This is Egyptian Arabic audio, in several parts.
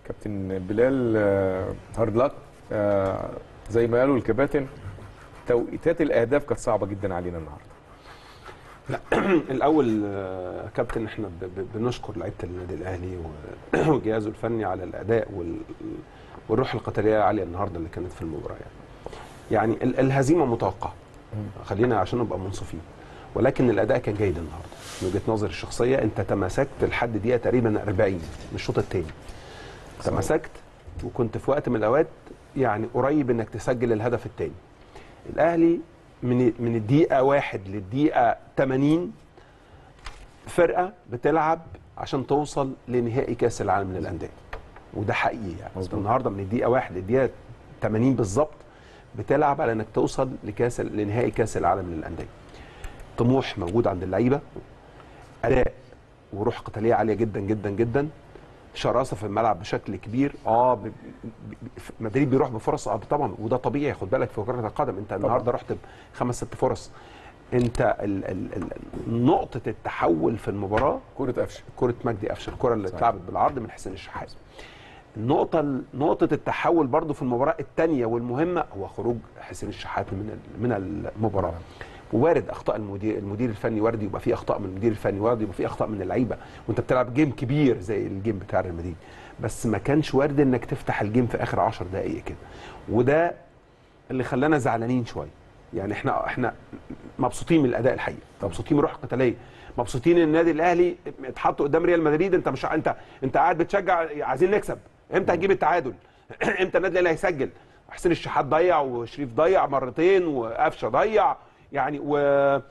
كابتن بلال آه، هارد لك آه، زي ما قالوا الكباتن توقيتات الاهداف كانت صعبه جدا علينا النهارده الاول آه، كابتن احنا ب- ب- بنشكر لعيبه النادي الاهلي و- وجهازه الفني على الاداء وال- والروح القتاليه العاليه النهارده اللي كانت في المباراه يعني يعني ال- الهزيمه متوقعه خلينا عشان نبقى منصفين ولكن الاداء كان جيد النهارده من وجهه نظري الشخصيه انت تماسكت لحد دقيقه تقريبا 40 من الشوط الثاني تماسكت وكنت في وقت من الاوقات يعني قريب انك تسجل الهدف الثاني الاهلي من من الدقيقه واحد للدقيقه 80 فرقه بتلعب عشان توصل لنهائي كاس العالم للانديه وده حقيقي يعني مظبوط. النهارده من الدقيقه واحد للدقيقه 80 بالظبط بتلعب على انك توصل لكاس لنهائي كاس العالم للانديه طموح موجود عند اللعيبه اداء وروح قتاليه عاليه جدا جدا جدا شراسه في الملعب بشكل كبير اه ب... ب... ب- مدريد بيروح بفرص اه طبعا وده طبيعي خد بالك في كره القدم انت النهارده رحت بخمس ست فرص انت ال... ال... ال... نقطه التحول في المباراه كره قفشه كره مجدي قفشه الكره اللي صحيح. اتلعبت بالعرض من حسين الشحات النقطة نقطة التحول برضو في المباراة الثانية والمهمة هو خروج حسين الشحات من ال- من المباراة ووارد اخطاء المدير المدير الفني وارد يبقى فيه اخطاء من المدير الفني وارد يبقى فيه اخطاء من اللعيبه وانت بتلعب جيم كبير زي الجيم بتاع ريال مدريد بس ما كانش وارد انك تفتح الجيم في اخر 10 دقائق كده وده اللي خلانا زعلانين شويه يعني احنا احنا مبسوطين من الاداء الحقيقي مبسوطين من الروح القتاليه مبسوطين ان النادي الاهلي اتحط قدام ريال مدريد انت مش انت انت قاعد بتشجع عايزين نكسب امتى هنجيب التعادل امتى النادي الاهلي هيسجل حسين الشحات ضيع وشريف ضيع مرتين وقفشه ضيع يعني و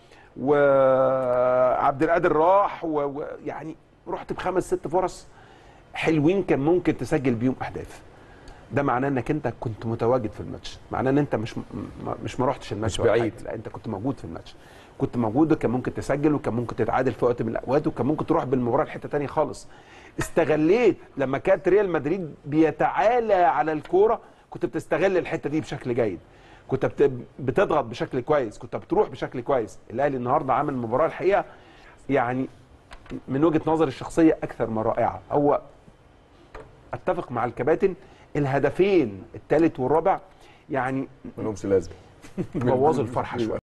وعبد القادر راح ويعني رحت بخمس ست فرص حلوين كان ممكن تسجل بيهم اهداف ده معناه انك انت كنت متواجد في الماتش معناه ان انت مش م- مش ما رحتش الماتش مش ولا بعيد. حاجة. لا انت كنت موجود في الماتش كنت موجود وكان ممكن تسجل وكان ممكن تتعادل في وقت من الاوقات وكان ممكن تروح بالمباراه لحته تانية خالص استغليت لما كانت ريال مدريد بيتعالى على الكوره كنت بتستغل الحته دي بشكل جيد كنت بت- بتضغط بشكل كويس كنت بتروح بشكل كويس الاهلي النهارده عامل مباراه الحقيقه يعني من وجهه نظري الشخصيه اكثر من رائعه هو اتفق مع الكباتن الهدفين الثالث والرابع يعني منهمش لازمه بوظوا الفرحه شويه